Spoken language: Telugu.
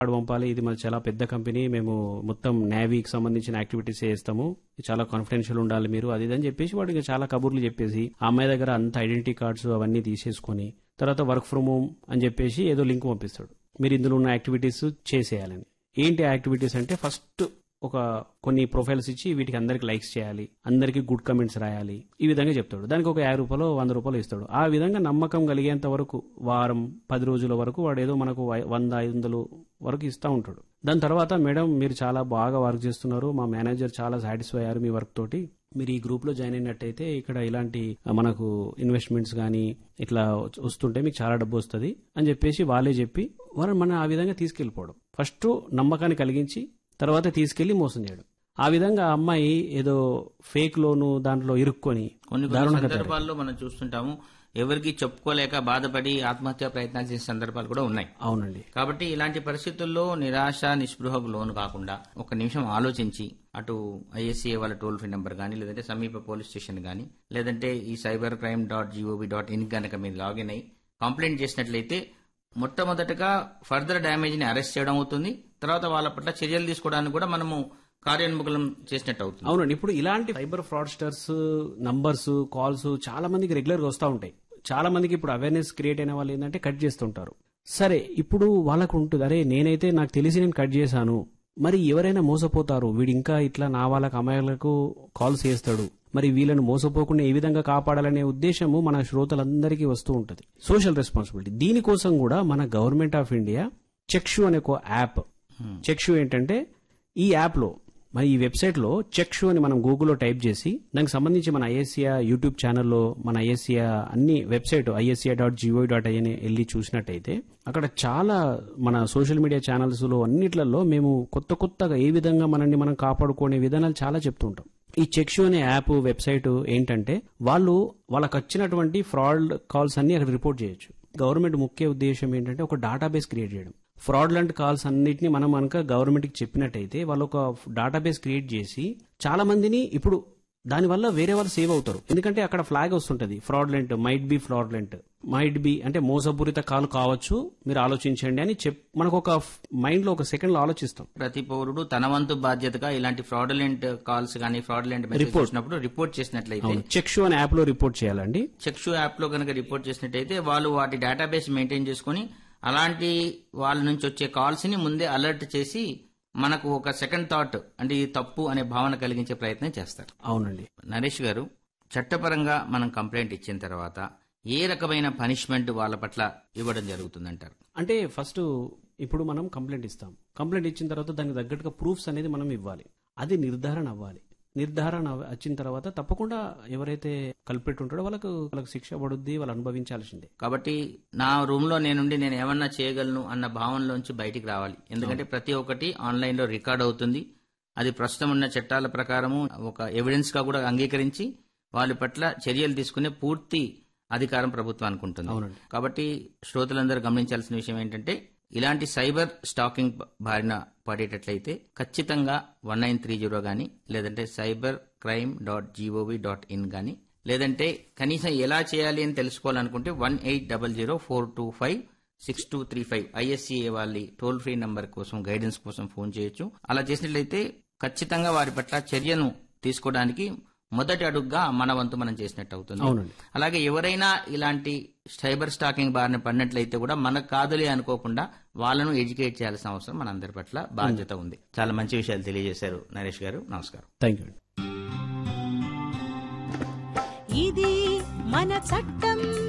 వాడు పంపాలి ఇది మన చాలా పెద్ద కంపెనీ మేము మొత్తం నేవీకి సంబంధించిన యాక్టివిటీస్ చేస్తాము చాలా కాన్ఫిడెన్షియల్ ఉండాలి మీరు అది ఇది అని చెప్పేసి వాడు ఇంకా చాలా కబుర్లు చెప్పేసి ఆ అమ్మాయి దగ్గర అంత ఐడెంటిటీ కార్డ్స్ అవన్నీ తీసేసుకొని తర్వాత వర్క్ ఫ్రమ్ హోమ్ అని చెప్పేసి ఏదో లింక్ పంపిస్తాడు మీరు ఇందులో ఉన్న యాక్టివిటీస్ చేసేయాలని ఏంటి యాక్టివిటీస్ అంటే ఫస్ట్ ఒక కొన్ని ప్రొఫైల్స్ ఇచ్చి వీటికి అందరికి లైక్స్ చేయాలి అందరికి గుడ్ కమెంట్స్ రాయాలి ఈ విధంగా చెప్తాడు దానికి ఒక యాభై రూపాయలు వంద రూపాయలు ఇస్తాడు ఆ విధంగా నమ్మకం కలిగేంత వరకు వారం పది రోజుల వరకు వాడు ఏదో మనకు వై- వంద ఐదు వందలు వరకు ఇస్తూ ఉంటాడు దాని తర్వాత మేడం మీరు చాలా బాగా వర్క్ చేస్తున్నారు మా మేనేజర్ చాలా సాటిస్ఫై అయ్యారు మీ వర్క్ తోటి మీరు ఈ గ్రూప్ లో జాయిన్ అయినట్టయితే ఇక్కడ ఇలాంటి మనకు ఇన్వెస్ట్మెంట్స్ కానీ ఇట్లా వస్తుంటే మీకు చాలా డబ్బు వస్తుంది అని చెప్పేసి వాళ్ళే చెప్పి వారు మన ఆ విధంగా తీసుకెళ్ళిపోవడం ఫస్ట్ నమ్మకాన్ని కలిగించి తర్వాత తీసుకెళ్లి మోసం చేయడం ఆ విధంగా ఆ అమ్మాయి ఏదో ఫేక్ లోను దాంట్లో ఇరుక్కొని కొన్ని కొన్ని దారుణంగా సందర్భాల్లో మనం చూస్తుంటాము ఎవరికి చెప్పుకోలేక బాధపడి ఆత్మహత్య ప్రయత్నాలు చేసే సందర్భాలు కూడా ఉన్నాయి అవునండి కాబట్టి ఇలాంటి పరిస్థితుల్లో నిరాశ నిస్పృహకు లోను కాకుండా ఒక నిమిషం ఆలోచించి అటు ఐఎస్సీఏ వాళ్ళ టోల్ ఫ్రీ నెంబర్ కానీ లేదంటే సమీప పోలీస్ స్టేషన్ కానీ లేదంటే ఈ cyber crime dot G O V dot in కనుక మీరు లాగిన్ అయ్యి కంప్లైంట్ చేసినట్లయితే మొట్టమొదటగా ఫర్దర్ డ్యామేజ్ ని అరెస్ట్ చేయడం అవుతుంది తర్వాత వాళ్ళ పట్ల చర్యలు తీసుకోవడానికి కూడా మనము కార్యోన్ముఖం చేసినట్టు అవుతుంది అవునండి ఇప్పుడు ఇలాంటి సైబర్ ఫ్రాడ్స్టర్స్ నంబర్స్ కాల్స్ చాలా మందికి రెగ్యులర్ గా వస్తూ ఉంటాయి చాలా మందికి ఇప్పుడు అవేర్నెస్ క్రియేట్ అయిన వాళ్ళు ఏంటంటే కట్ చేస్తుంటారు సరే ఇప్పుడు వాళ్ళకు ఉంటుంది అరే నేనైతే నాకు తెలిసి నేను కట్ చేశాను మరి ఎవరైనా మోసపోతారు వీడు ఇంకా ఇట్లా నా వాళ్ళకి అమ్మాయిలకు కాల్స్ చేస్తాడు మరి వీళ్ళని మోసపోకుండా ఏ విధంగా కాపాడాలనే ఉద్దేశము మన శ్రోతలందరికీ వస్తూ ఉంటుంది సోషల్ రెస్పాన్సిబిలిటీ దీనికోసం కూడా మన గవర్నమెంట్ ఆఫ్ ఇండియా చెక్షు అనే ఒక యాప్ చెక్షు ఏంటంటే ఈ యాప్ లో మన ఈ వెబ్సైట్ లో చెక్షు అని మనం గూగుల్లో టైప్ చేసి దానికి సంబంధించి మన ఐఎస్సియా యూట్యూబ్ ఛానల్లో మన ఐఎస్సియా అన్ని website ISEA dot G O dot I N వెళ్ళి చూసినట్టయితే అక్కడ చాలా మన సోషల్ మీడియా ఛానల్స్ లో అన్నిట్లలో మేము కొత్త కొత్తగా ఏ విధంగా మనల్ని మనం కాపాడుకునే విధానాలు చాలా చెప్తుంటాం ఈ చెక్షు అనే యాప్ వెబ్సైట్ ఏంటంటే వాళ్ళు వాళ్ళకి వచ్చినటువంటి ఫ్రాడ్ కాల్స్ అన్ని అక్కడ రిపోర్ట్ చేయొచ్చు గవర్నమెంట్ ముఖ్య ఉద్దేశం ఏంటంటే ఒక డేటాబేస్ క్రియేట్ చేయడం ఫ్రాడ్లెంట్ కాల్స్ అన్నిటిని మనం కనుక గవర్నమెంట్ కి చెప్పినట్టయితే వాళ్ళు ఒక డేటాబేస్ క్రియేట్ చేసి చాలా మందిని ఇప్పుడు దానివల్ల వేరే వాళ్ళు సేవ్ అవుతారు ఎందుకంటే అక్కడ ఫ్లాగ్ వస్తుంటది fraudulent might be fraudulent might be అంటే మోసపూరిత కాల్ కావచ్చు మీరు ఆలోచించండి అని చెప్ మనకు ఒక మైండ్ లో ఒక సెకండ్ లో ఆలోచిస్తాం ప్రతి పౌరుడు తన వంతు బాధ్యతగా ఇలాంటి ఫ్రాడులెంట్ కాల్స్ కానీ ఫ్రాడులెంట్ మెసేజ్ వచ్చినప్పుడు రిపోర్ట్ చేసినట్లయితే చెక్షు అనే యాప్ లో రిపోర్ట్ చేయాలండి చెక్షు యాప్ లో కనుక రిపోర్ట్ చేసినట్టయితే వాళ్ళు వాటి డేటాబేస్ మెయింటైన్ చేసుకుని అలాంటి వాళ్ళ నుంచి వచ్చే కాల్స్ ని ముందే అలర్ట్ చేసి మనకు ఒక సెకండ్ థాట్ అంటే ఇది తప్పు అనే భావన కలిగించే ప్రయత్నం చేస్తారు అవునండి నరేష్ గారు చట్టపరంగా మనం కంప్లైంట్ ఇచ్చిన తర్వాత ఏ రకమైన పనిష్మెంట్ వాళ్ళ పట్ల ఇవ్వడం జరుగుతుందంటారు అంటే ఫస్ట్ ఇప్పుడు మనం కంప్లైంట్ ఇస్తాం కంప్లైంట్ ఇచ్చిన తర్వాత దానికి తగ్గట్టుగా ప్రూఫ్స్ అనేది మనం ఇవ్వాలి అది నిర్ధారణ అవ్వాలి నిర్ధారణ అవ- వచ్చిన తర్వాత తప్పకుండా ఎవరైతే కల్పెట్ ఉంటాడో వాళ్ళకు వాళ్ళకి శిక్ష పడుద్ది వాళ్ళు అనుభవించాల్సిందే కాబట్టి నా రూమ్ లో నేనుండి నేను ఏమన్నా చేయగలను అన్న భావనలోంచి బయటికి రావాలి ఎందుకంటే ప్రతి ఒక్కటి ఆన్లైన్ లో రికార్డ్ అవుతుంది అది ప్రస్తుతం ఉన్న చట్టాల ప్రకారము ఒక ఎవిడెన్స్ గా కూడా అంగీకరించి వాళ్ళ పట్ల చర్యలు తీసుకునే పూర్తి అధికారం ప్రభుత్వానికి ఉంటుంది అవునండి. కాబట్టి శ్రోతలందరూ గమనించాల్సిన విషయం ఏంటంటే ఇలాంటి సైబర్ స్టాకింగ్ బారిన పడేటట్లయితే ఖచ్చితంగా వన్ నైన్ త్రీ జీరో గానీ లేదంటే cyber crime dot G O V dot in గానీ లేదంటే కనీసం ఎలా చేయాలి అని తెలుసుకోవాలనుకుంటే one eight double zero four two five six two three five ISEA వాళ్ళ టోల్ ఫ్రీ నంబర్ కోసం గైడెన్స్ కోసం ఫోన్ చేయొచ్చు అలా చేసినట్లయితే ఖచ్చితంగా వారి పట్ల చర్యను తీసుకోవడానికి మొదటి అడుగుగా మన వంతు మనం చేసినట్టు అవుతుంది అవునండి అలాగే ఎవరైనా ఇలాంటి సైబర్ స్టాకింగ్ బారిన పడినట్లయితే కూడా మనకు కాదులే అనుకోకుండా వాళ్ళను ఎడ్యుకేట్ చేయాల్సిన అవసరం మనందరి పట్ల బాధ్యత ఉంది చాలా మంచి విషయాలు తెలియజేశారు నరేష్ గారు నమస్కారం థ్యాంక్ యూ ఇది మన చట్టం